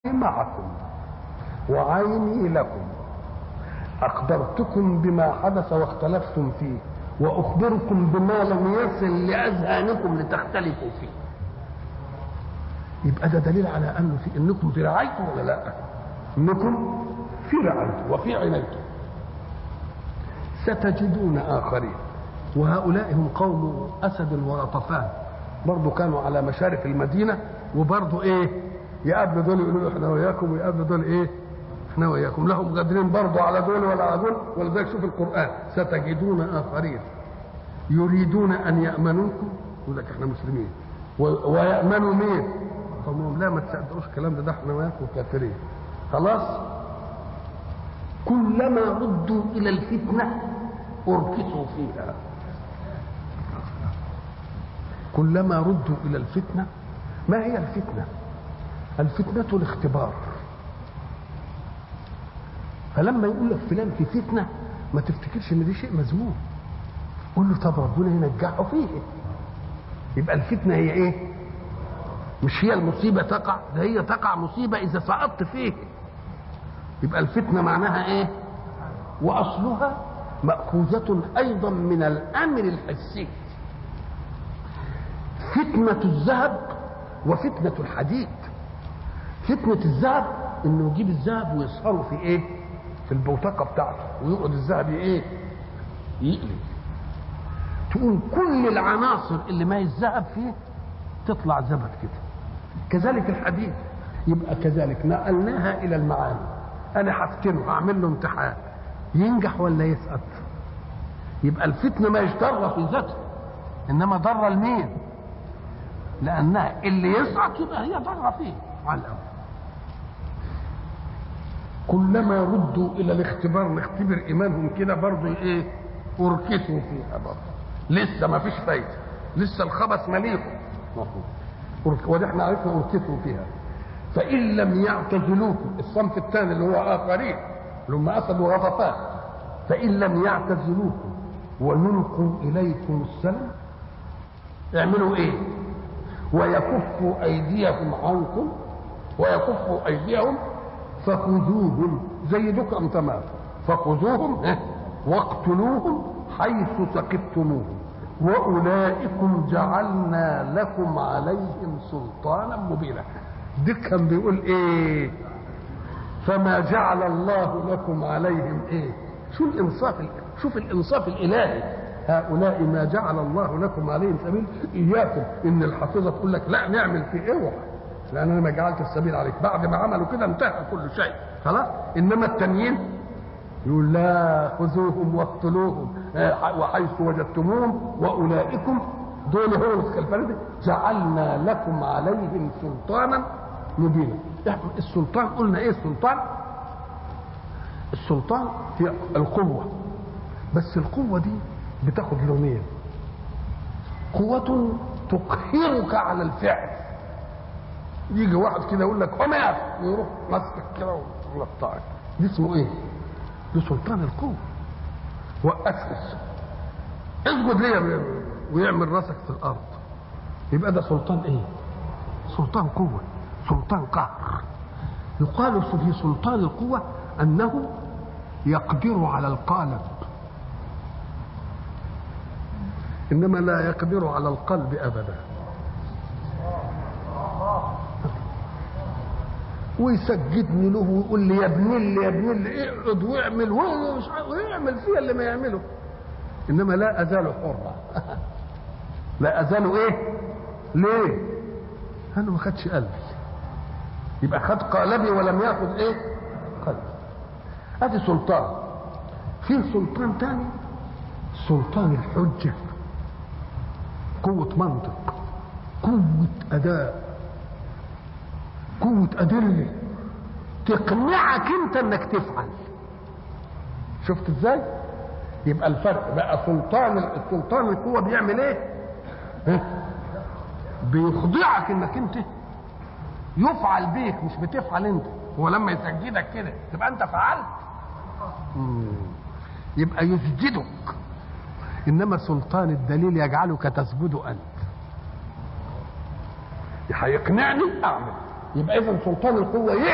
معكم وعيني لكم أخبرتكم بما حدث واختلفتم فيه وأخبركم بما لم يصل لأذهانكم لتختلفوا فيه يبقى ده دليل على أنه في إنكم في رعايته ولا لا إنكم في رعايته وفي عنايته ستجدون آخرين وهؤلاء هم قوم أسد وغطفان برضه كانوا على مشارف المدينة وبرضه إيه يقابلوا دول يقولوا له احنا وياكم ويقابلوا دول ايه احنا وياكم لهم قادرين برضه على دول ولا على دول ولذلك شوف القران ستجدون اخرين يريدون ان يامنوكم يقول لك احنا مسلمين ويامنوا مين؟ قومهم لا ما تصدقوش الكلام ده ده احنا وياكم كافرين خلاص كلما ردوا الى الفتنه اركسوا فيها كلما ردوا الى الفتنه ما هي الفتنه؟ الفتنة الاختبار فلما يقول لك فلان في فتنة ما تفتكرش ان دي شيء مذموم قول له طب ربنا ينجحه فيه يبقى الفتنة هي ايه مش هي المصيبة تقع ده هي تقع مصيبة إذا سقطت فيه يبقى الفتنة معناها ايه وأصلها مأخوذة أيضا من الأمر الحسي فتنة الذهب وفتنة الحديد فتنة الذهب انه يجيب الذهب ويسهره في ايه في البوتقة بتاعته ويقعد الذهب ايه يقلي تقوم كل العناصر اللي ما الذهب فيه تطلع زبد كده كذلك الحديد يبقى كذلك نقلناها الى المعاني انا هفتنه هعمل له امتحان ينجح ولا يسقط يبقى الفتنه ما ضره في ذاته انما ضره لمين لانها اللي يسقط يبقى هي ضاره فيه على الأول كلما ردوا الى الاختبار نختبر ايمانهم كده برضه ايه اركسوا فيها برضه لسه ما فيش فايده لسه الخبث مليهم ودي احنا عرفنا اركسوا فيها فان لم يعتزلوكم الصنف الثاني اللي هو اخرين اللي هم اسد وغطفان فان لم يعتزلوكم ويلقوا اليكم السلام اعملوا ايه ويكفوا ايديهم عنكم ويكفوا ايديهم فخذوهم زي دكم تمام فخذوهم واقتلوهم حيث ثقفتموهم واولئكم جعلنا لكم عليهم سلطانا مبينا ده كان بيقول ايه فما جعل الله لكم عليهم ايه شو الانصاف شوف الانصاف الالهي هؤلاء ما جعل الله لكم عليهم سبيل اياكم ان الحافظه تقول لك لا نعمل في اوعى لان انا ما جعلت السبيل عليك بعد ما عملوا كده انتهى كل شيء خلاص انما التانيين يقول لا خذوهم واقتلوهم وحيث وجدتموهم واولئكم دول هو الفرد جعلنا لكم عليهم سلطانا مبينا السلطان قلنا ايه السلطان السلطان هي القوه بس القوه دي بتاخد لونين قوة تقهرك على الفعل يجي واحد كده يقول لك قوم يا ويروح ماسكك كده ويقطعك دي اسمه ايه؟ دي سلطان القوة وقفك اسجد ليه ويعمل راسك في الارض يبقى ده سلطان ايه؟ سلطان قوة سلطان قهر يقال في سلطان القوة انه يقدر على القالب انما لا يقدر على القلب ابدا ويسجدني له ويقول لي يا ابن اللي يا ابن اللي اقعد واعمل ويعمل فيها اللي ما يعمله انما لا ازال حرا لا ازال ايه ليه انا ما خدش قلبي يبقى خد قالبي ولم ياخذ ايه قلبي ادي سلطان في سلطان تاني سلطان الحجه قوة منطق قوة أداء قوة أدلة تقنعك أنت إنك تفعل شفت إزاي؟ يبقى الفرق بقى سلطان السلطان القوة بيعمل إيه؟ بيخضعك إنك أنت يفعل بيك مش بتفعل أنت هو لما يسجدك كده تبقى أنت فعلت يبقى يسجدك انما سلطان الدليل يجعلك تسجد انت هيقنعني اعمل يبقى اذا سلطان القوه